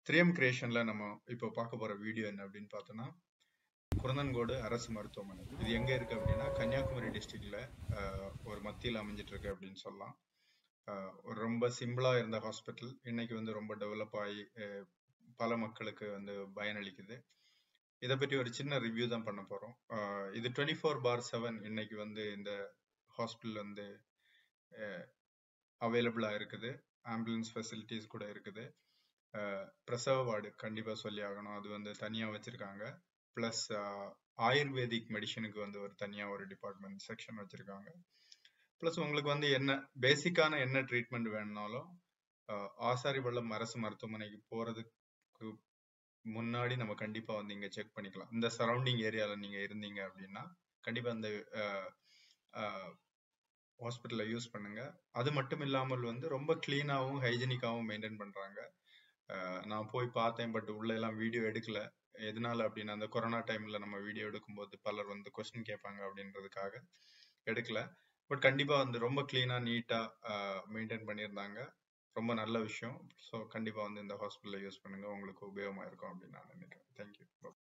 த்ரீஎம் கிரியேஷன்ல நம்ம இப்போ பார்க்க போற வீடியோ என்ன அப்படின்னு பார்த்தோம்னா குருந்தன்கோடு அரசு மருத்துவமனை இது எங்க இருக்கு அப்படின்னா கன்னியாகுமரி டிஸ்ட்ரிக்ட்ல ஒரு மத்தியில் அமைஞ்சிட்டு இருக்கு அப்படின்னு சொல்லலாம் ஆஹ் ஒரு ரொம்ப சிம்பிளா இருந்த ஹாஸ்பிட்டல் இன்னைக்கு வந்து ரொம்ப டெவலப் ஆகி அஹ் பல மக்களுக்கு வந்து பயனளிக்குது இதை பற்றி ஒரு சின்ன ரிவ்யூ தான் பண்ண போறோம் ஆஹ் இது டுவெண்ட்டி ஃபோர் பார் செவன் இன்னைக்கு வந்து இந்த ஹாஸ்பிட்டல் வந்து அவைலபிளா இருக்குது ஆம்புலன்ஸ் ஃபெசிலிட்டிஸ் கூட இருக்குது அஹ் பிரசவ வார்டு கண்டிப்பா சொல்லி ஆகணும் அது வந்து தனியா வச்சிருக்காங்க பிளஸ் ஆயுர்வேதிக் மெடிசனுக்கு வந்து ஒரு தனியா ஒரு டிபார்ட்மெண்ட் செக்ஷன் வச்சிருக்காங்க பிளஸ் உங்களுக்கு வந்து என்ன பேசிக்கான என்ன ட்ரீட்மெண்ட் வேணும்னாலும் அஹ் ஆசாரிபள்ளம் அரசு மருத்துவமனைக்கு போறதுக்கு முன்னாடி நம்ம கண்டிப்பா வந்து இங்க செக் பண்ணிக்கலாம் இந்த சரௌண்டிங் ஏரியால நீங்க இருந்தீங்க அப்படின்னா கண்டிப்பா இந்த ஹாஸ்பிட்டலை யூஸ் பண்ணுங்க அது மட்டும் இல்லாமல் வந்து ரொம்ப கிளீனாகவும் ஹைஜீனிக்காகவும் மெயின்டைன் பண்றாங்க அஹ் நான் போய் பார்த்தேன் பட் உள்ள எல்லாம் வீடியோ எடுக்கல எதனால அப்படின்னா அந்த கொரோனா டைம்ல நம்ம வீடியோ எடுக்கும்போது பலர் வந்து கொஸ்டின் கேட்பாங்க அப்படின்றதுக்காக எடுக்கல பட் கண்டிப்பா வந்து ரொம்ப கிளீனா நீட்டா மெயின்டைன் பண்ணியிருந்தாங்க ரொம்ப நல்ல விஷயம் ஸோ கண்டிப்பா வந்து இந்த ஹாஸ்பிட்டலை யூஸ் பண்ணுங்க உங்களுக்கு உபயோகமா இருக்கும் அப்படின்னு நான் நினைக்கிறேன் தேங்க்யூ